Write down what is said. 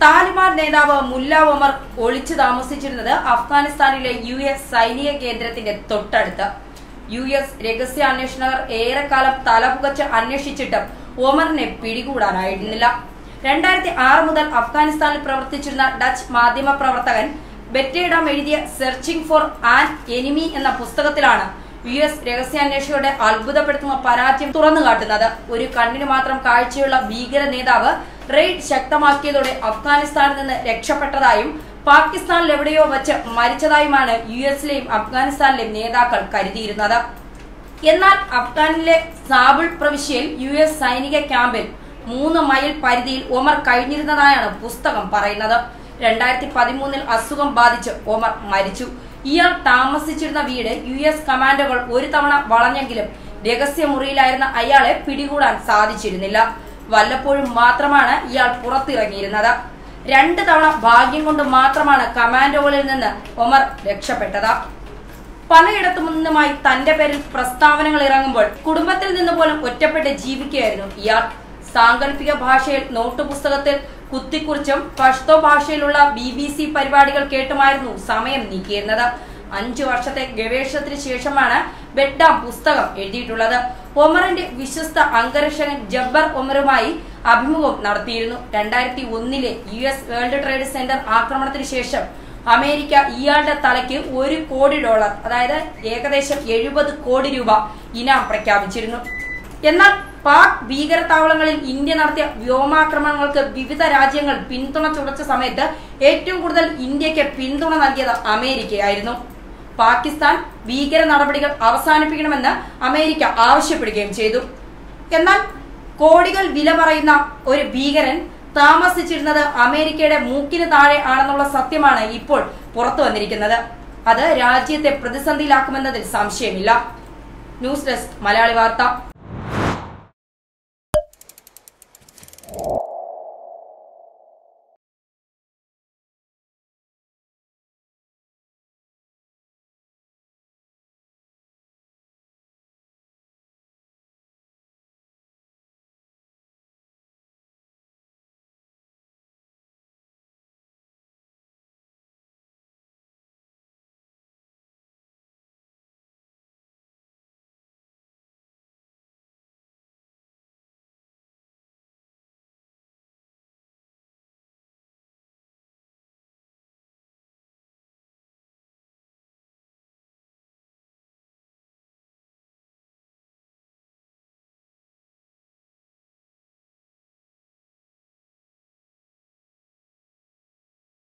താലിബാൻ നേതാവ് മുല്ല ഒമർ ഒളിച്ചു താമസിച്ചിരുന്നത് അഫ്ഗാനിസ്ഥാനിലെ യു എസ് സൈനിക കേന്ദ്രത്തിന്റെ തൊട്ടടുത്ത് യു എസ് രഹസ്യാന്വേഷണകർ ഏറെക്കാലം തലപുകച്ച് അന്വേഷിച്ചിട്ടും ഒമറിനെ പിടികൂടാനായിരുന്നില്ല രണ്ടായിരത്തി ആറ് മുതൽ അഫ്ഗാനിസ്ഥാനിൽ പ്രവർത്തിച്ചിരുന്ന ഡച്ച് മാധ്യമ പ്രവർത്തകൻ ബെറ്റേഡാം എഴുതിയ സെർച്ചിംഗ് ഫോർ ആൻ എനിമി എന്ന പുസ്തകത്തിലാണ് യു എസ് രഹസ്യാന്വേഷകരുടെ അത്ഭുതപ്പെടുത്തുന്ന പരാജയം തുറന്നു കാട്ടുന്നത് ഒരു കണ്ണിന് മാത്രം കാഴ്ചയുള്ള ഭീകര നേതാവ് റെയ്ഡ് ശക്തമാക്കിയതോടെ അഫ്ഗാനിസ്ഥാനിൽ നിന്ന് രക്ഷപ്പെട്ടതായും പാകിസ്ഥാനിൽ എവിടെയോ വച്ച് മരിച്ചതായുമാണ് യു എസിലെയും അഫ്ഗാനിസ്ഥാനിലെയും നേതാക്കൾ കരുതിയിരുന്നത് എന്നാൽ അഫ്ഗാനിലെ സാബിൾ പ്രവിശ്യയിൽ യു എസ് സൈനിക ക്യാമ്പിൽ മൂന്ന് മൈൽ പരിധിയിൽ ഒമർ കഴിഞ്ഞിരുന്നതായാണ് പുസ്തകം പറയുന്നത് രണ്ടായിരത്തി പതിമൂന്നിൽ അസുഖം ബാധിച്ച് ഒമർ മരിച്ചു ഇയാൾ താമസിച്ചിരുന്ന വീട് യു എസ് കമാൻഡോകൾ ഒരു തവണ വളഞ്ഞെങ്കിലും രഹസ്യമുറിയിലായിരുന്ന അയാളെ പിടികൂടാൻ സാധിച്ചിരുന്നില്ല വല്ലപ്പോഴും മാത്രമാണ് ഇയാൾ പുറത്തിറങ്ങിയിരുന്നത് രണ്ട് തവണ ഭാഗ്യം കൊണ്ട് മാത്രമാണ് കമാൻഡോകളിൽ നിന്ന് ഒമർ രക്ഷപ്പെട്ടത് പലയിടത്തു നിന്നുമായി തന്റെ പേരിൽ പ്രസ്താവനകൾ ഇറങ്ങുമ്പോൾ കുടുംബത്തിൽ നിന്ന് പോലും ഒറ്റപ്പെട്ട് ജീവിക്കുകയായിരുന്നു ഇയാൾ സാങ്കല്പിക ഭാഷയിൽ നോട്ട് പുസ്തകത്തിൽ കുത്തിക്കുറിച്ചും പഷ്തോ ഭാഷയിലുള്ള ബി ബി സി പരിപാടികൾ കേട്ടുമായിരുന്നു സമയം നീക്കിയിരുന്നത് അഞ്ചു വർഷത്തെ ഗവേഷണത്തിന് ശേഷമാണ് ബെഡ്ഡാം പുസ്തകം എഴുതിയിട്ടുള്ളത് ഒമറിന്റെ വിശ്വസ്ത അംഗരക്ഷകൻ ജബ്ബർ ഒമറുമായി അഭിമുഖം നടത്തിയിരുന്നു രണ്ടായിരത്തി ഒന്നിലെ U S world trade centre ആക്രമണത്തിന് ശേഷം അമേരിക്ക ഇയാളുടെ തലയ്ക്ക് ഒരു കോടി ഡോളർ അതായത് ഏകദേശം എഴുപത് കോടി രൂപ ഇനാം പ്രഖ്യാപിച്ചിരുന്നു എന്നാൽ പാക് ഭീകരതാവളങ്ങളിൽ ഇന്ത്യ നടത്തിയ വ്യോമാക്രമണങ്ങൾക്ക് വിവിധ രാജ്യങ്ങൾ പിന്തുണ ചുടച്ച സമയത്ത് ഏറ്റവും കൂടുതൽ ഇന്ത്യക്ക് പിന്തുണ നൽകിയത് അമേരിക്കയായിരുന്നു പാകിസ്ഥാൻ ഭീകര നടപടികൾ അവസാനിപ്പിക്കണമെന്ന് അമേരിക്ക ആവശ്യപ്പെടുകയും ചെയ്തു എന്നാൽ കോടികൾ വില പറയുന്ന ഒരു ഭീകരൻ താമസിച്ചിരുന്നത് അമേരിക്കയുടെ മൂക്കിന് താഴെ ആണെന്നുള്ള സത്യമാണ് ഇപ്പോൾ പുറത്തു വന്നിരിക്കുന്നത് അത് രാജ്യത്തെ പ്രതിസന്ധിയിലാക്കുമെന്നതിൽ സംശയമില്ല ന്യൂസ് ഡെസ്ക് മലയാളി വാർത്ത